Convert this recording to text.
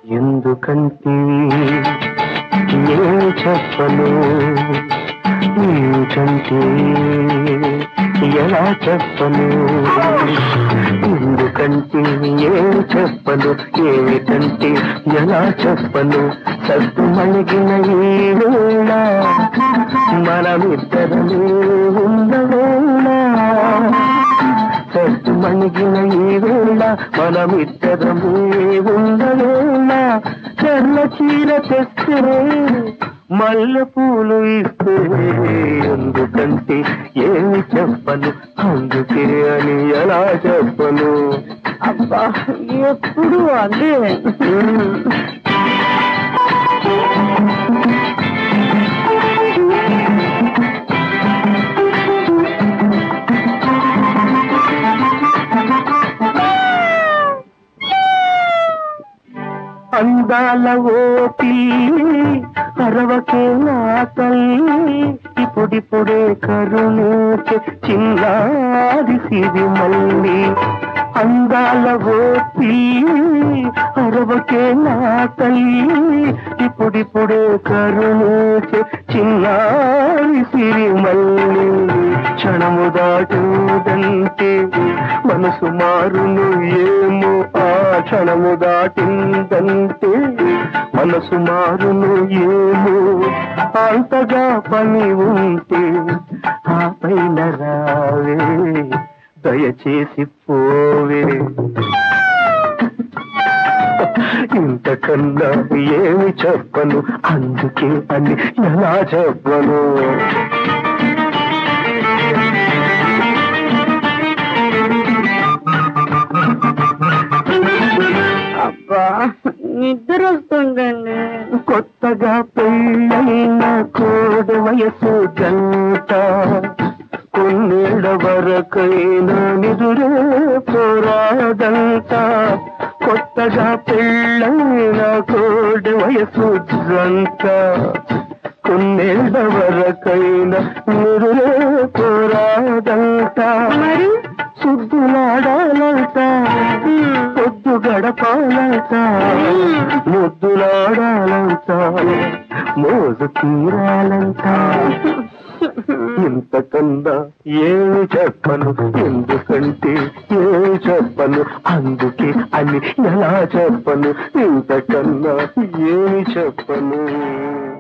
ఎందుకంటే ఏమి చెప్పను ఏమిటంటే ఎలా చెప్పను ఎందుకంటే ఏమి చెప్పను ఏమిటంటే ఎలా చెప్పను సత్తు మణిగిన ఈ వేళ మనమిద్దరమే ఉండవేళ సత్తు మణిగిన ఈ వేళ మనమిద్దరమే ఉండవేళ తెల్ల చీర తెస్తే మల్లె పూలు ఇస్తే ఎందుకంటే ఏమి చెప్పను అందుకే అని ఎలా చెప్పను అబ్బా ఎప్పుడు అదే అందాల ఓ పిల్లి అరవకే నా తల్లి ఇప్పుడిప్పుడే కరుణించే చిన్నారి సిరి మల్లి అందాల ఓ పిల్లి అరవకే నా తల్లి ఇప్పుడిప్పుడే కరుణించే చిన్నారి సిరి మల్లి క్షణము దాటుదంటే మనసు మారును ఏమో ఆ క్షణము దాటిందంటే మనసు మారును ఏమో అంతగా పని ఉంటే ఆ పైన రావే దయచేసి పోవే ఇంతకన్నా ఏమి చెప్పను అందుకే అని ఎలా చెప్పను అబ్బా నిద్ర వస్తుందండి కొత్తగా పెళ్ళైన కోడి వయసు జంట కొన్నేళ్ల వరకైనా నిదురే పోరాదంట కొత్తగా పెళ్ళైన కోడి వయసు జంట కొన్నేళ్ల వరకైనా నిదురే పోరాదంట మరి సుద్దులాడాలంట పొద్దు గడపాలంట ముద్దులాడాలంట మోజు తీరాలంట ఇంతకన్నా ఏమి చెప్పను ఎందుకంటే ఏమి చెప్పను అందుకే అని ఎలా చెప్పను ఇంతకన్నా ఏమి చెప్పను